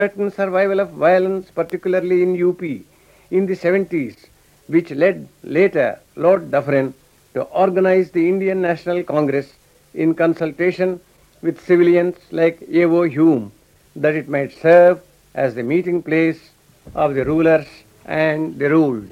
certain survival of violence, particularly in UP in the 70s, which led later Lord Dufferin to organize the Indian National Congress in consultation with civilians like A.O. Hume, that it might serve as the meeting place of the rulers and the ruled.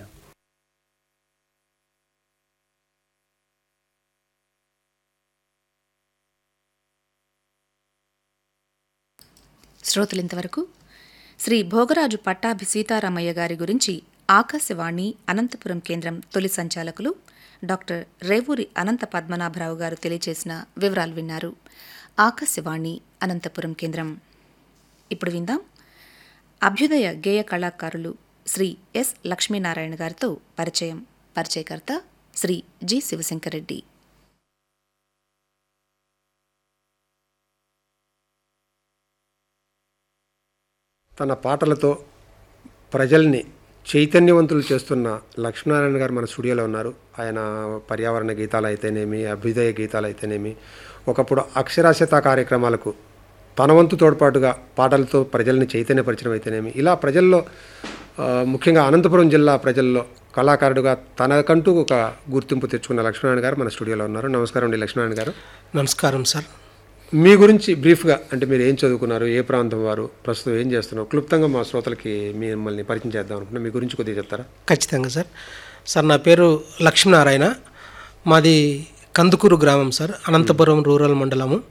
శ్రోతలు ఇంతవరకు శ్రీ భోగరాజు పట్టాభి సీతారామయ్య గారి గురించి ఆకాశవాణి అనంతపురం కేంద్రం తొలి సంచాలకులు doctor Revuri అనంత పద్మనాభరావు గారు తెలియజేసిన వివరాలు విన్నారు ఆకాశవాణి అనంతపురం కేంద్రం ఇప్పుడు విందాం అభ్యుదయ గేయ కళాకారులు శ్రీ ఎస్ లక్ష్మీనారాయణ గారితో పరిచయం పరిచయకర్త శ్రీ జి శివశంకరెడ్డి తన పాటలతో ప్రజల్ని చైతన్యవంతులు చేస్తున్న లక్ష్మీనారాయణ గారు మన స్టూడియోలో ఉన్నారు ఆయన పర్యావరణ గీతాలు అయితేనేమి అభ్యుదయ గీతాలు అయితేనేమి ఒకప్పుడు అక్షరాస్యత కార్యక్రమాలకు తన వంతు తోడ్పాటుగా పాటలతో ప్రజల్ని చైతన్యపరచడం అయితేనేమి ఇలా ప్రజల్లో ఆ, ముఖ్యంగా అనంతపురం జిల్లా ప్రజల్లో కళాకారుడుగా తనకంటూ ఒక గుర్తింపు తెచ్చుకున్న లక్ష్మీనారాయణ గారు మన స్టూడియోలో ఉన్నారు నమస్కారం అండి లక్ష్మీనారాయణ గారు నమస్కారం సార్ మీ గురించి బ్రీఫ్గా అంటే మీరు ఏం చదువుకున్నారు ఏ ప్రాంతం వారు ప్రస్తుతం ఏం చేస్తున్నారు క్లుప్తంగా మా శ్రోతలకి మిమ్మల్ని పరిచయం చేద్దాం అనుకుంటున్నా మీ గురించి కొద్దిగా చెప్తారా ఖచ్చితంగా సార్ సార్ నా పేరు లక్ష్మీనారాయణ మాది కందుకూరు గ్రామం సార్ అనంతపురం రూరల్ మండలము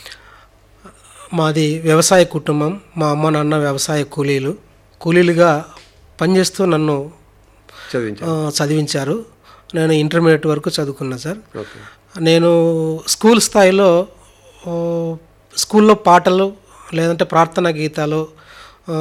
మాది వ్యవసాయ కుటుంబం మా అమ్మ నాన్న వ్యవసాయ కూలీలు కూలీలుగా పనిచేస్తూ నన్ను చదివించారు ఆ, చదివించారు నేను ఇంటర్మీడియట్ వరకు చదువుకున్నా సార్ ఓకే నేను స్కూల్ స్థాయిలో ఓ, స్కూల్లో పాటలు లేదంటే ప్రార్థనా గీతాలు ఆ,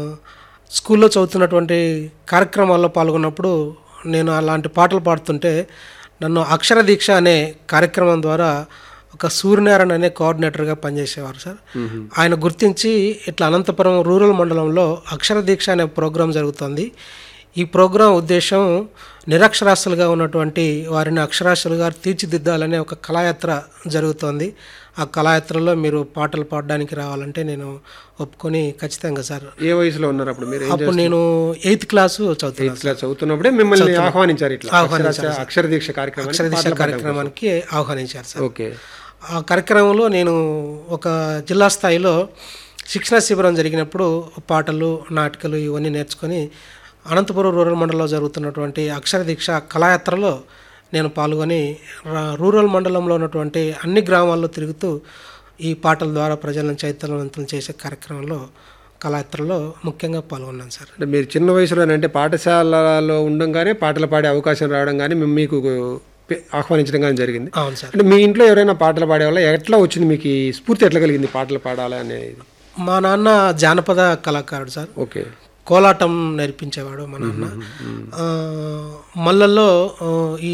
స్కూల్లో చదువుతున్నటువంటి కార్యక్రమాల్లో పాల్గొన్నప్పుడు నేను అలాంటి పాటలు పాడుతుంటే నన్ను అక్షర దీక్ష అనే కార్యక్రమం ద్వారా ఒక సూర్యనారాయణ అనే కోఆర్డినేటర్గా పనిచేసేవారు సార్ ఆయన గుర్తించి ఇట్లా అనంతపురం రూరల్ మండలంలో అక్షర దీక్ష అనే ప్రోగ్రాం జరుగుతుంది ఈ ప్రోగ్రాం ఉద్దేశం నిరక్షరాస్యులుగా ఉన్నటువంటి వారిని అక్షరాస్యులుగా తీర్చిదిద్దాలనే ఒక కళాయాత్ర జరుగుతోంది ఆ కళాయాత్రలో మీరు పాటలు పాడడానికి రావాలంటే నేను ఒప్పుకొని ఖచ్చితంగా సార్ ఏ వయసులో ఉన్నారు అప్పుడు మీరు అప్పుడు నేను ఎయిత్ క్లాసు చదువుతున్నాను ఎయిత్ క్లాస్ చదువుతున్నప్పుడే మిమ్మల్ని ఆహ్వానించారు ఇట్లా అక్షరాస్య- అక్షర దీక్ష కార్యక్రమం అక్షర దీక్ష కార్యక్రమానికి ఆహ్వానించారు సార్ ఓకే ఆ కార్యక్రమంలో నేను ఒక జిల్లా స్థాయిలో శిక్షణ శిబిరం జరిగినప్పుడు పాటలు నాటకాలు ఇవన్నీ నేర్చుకొని అనంతపురం రూరల్ మండలంలో జరుగుతున్నటువంటి అక్షర దీక్ష కళాయాత్రలో నేను పాల్గొని రా- రూరల్ మండలంలో ఉన్నటువంటి అన్ని గ్రామాల్లో తిరుగుతూ ఈ పాటల ద్వారా ప్రజలను చైతన్యవంతులు చేసే కార్యక్రమంలో కళాయాత్రలో ముఖ్యంగా పాల్గొన్నాను సార్ అంటే మీరు చిన్న వయసులోనే అంటే పాఠశాలలో ఉండంగానే పాటలు పాడే అవకాశం రావడం కానీ మేము మీకు పే- ఆహ్వానించడం కానీ జరిగింది అవును సార్ అంటే మీ ఇంట్లో ఎవరైనా పాటలు పాడేవాళ్ళ ఎట్లా వచ్చింది మీకు ఈ స్ఫూర్తి ఎట్లా కలిగింది పాటలు పాడాలి అనేది మా నాన్న జానపద కళాకారుడు సార్ ఓకే కోలాటం నేర్పించేవాడు మా నాన్న ఆ, మల్లల్లో ఆ, ఈ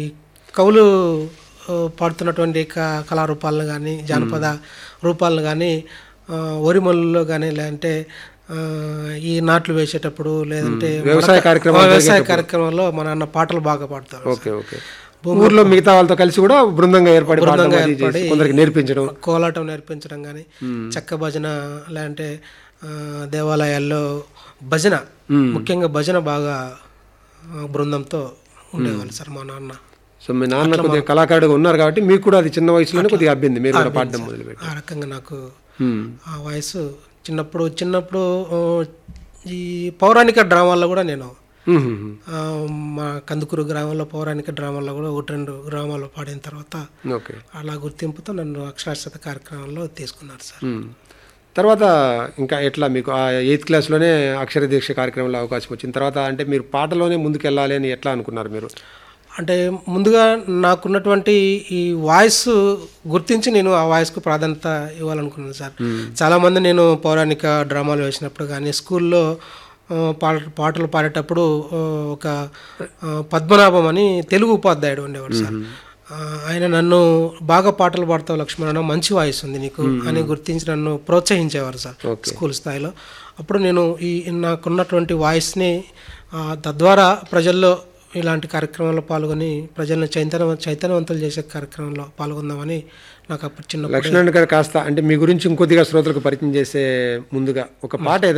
కవులు ఆ, పాడుతున్నటువంటి క కళారూపాలను కానీ జానపద రూపాలను కానీ ఒరిమల్లులో కానీ లేదంటే ఆ, ఈ నాట్లు వేసేటప్పుడు లేదంటే వ్యవసాయ మడక- కార్యక్రమాలు ఆ, వ్యవసాయ కార్యక్రమాల్లో మా నాన్న పాటలు బాగా పాడతారు ఓకే ఓకే ఊర్లో మిగతా వాళ్ళతో కలిసి కూడా బృందంగా ఏర్పడి పాడడం అది చేసి కొందరికి నేర్పించడం కోలాటం నేర్పించడం కానీ చెక్క భజన లేదంటే ఆ, దేవాలయాల్లో భజన ముఖ్యంగా భజన బాగా ఆ, బృందంతో ఉండేవాళ్ళు సార్ మా నాన్న సో మీ నాన్న కొద్దిగా కళాకారుడుగా ఉన్నారు కాబట్టి మీకు కూడా అది చిన్న వయసులోనే కొద్దిగా అబ్బింది మీరు కూడా పాడడం మొదలుపెట్టి ఆ రకంగా నాకు హ్మ్. ఆ వయసు చిన్నప్పుడు చిన్నప్పుడు ఆ, ఈ పౌరాణిక డ్రామాల్లో కూడా నేను హ్మ్, హ్మ్, హ్మ్. ఆ, మా కందుకూరు గ్రామంలో పౌరాణిక డ్రామాల్లో కూడా ఒకటి రెండు గ్రామాల్లో పాడిన తర్వాత ఓకే అలా గుర్తింపుతో నన్ను అక్షరాస్యత కార్యక్రమంలో తీసుకున్నారు సార్ హ్మ్. తర్వాత ఇంకా ఎట్లా మీకు ఆ ఎయిత్ క్లాస్లోనే అక్షర దీక్ష కార్యక్రమంలో అవకాశం వచ్చిన తర్వాత అంటే మీరు పాటలోనే ముందుకు వెళ్ళాలి అని ఎట్లా అనుకున్నారు మీరు అంటే ముందుగా నాకున్నటువంటి ఈ వాయిస్ గుర్తించి నేను ఆ వాయిస్కు ప్రాధాన్యత ఇవ్వాలనుకున్నాను సార్ చాలామంది నేను పౌరాణిక డ్రామాలు వేసినప్పుడు కానీ స్కూల్లో ఆ, పాట పాటలు పాడేటప్పుడు ఆ, ఒక ఆ, పద్మనాభం అని తెలుగు ఉపాధ్యాయుడు ఉండేవాడు సార్ ఆ, ఆయన నన్ను బాగా పాటలు పాడతావు లక్ష్మణ మంచి వాయిస్ ఉంది నీకు అని గుర్తించి నన్ను ప్రోత్సహించేవారు సార్ స్కూల్ స్థాయిలో అప్పుడు నేను ఈ నాకున్నటువంటి వాయిస్ని ఆ, తద్వారా ప్రజల్లో ఇలాంటి కార్యక్రమాల్లో పాల్గొని ప్రజలను చైతన్య చైతన్యవంతులు చేసే కార్యక్రమంలో పాల్గొందామని నాకు అప్పుడు చిన్న లక్ష్మణ్ గారు కాస్త అంటే మీ గురించి ఇంకొద్దిగా శ్రోతలకు పరిచయం చేసే ముందుగా ఒక పాట ఏదైనా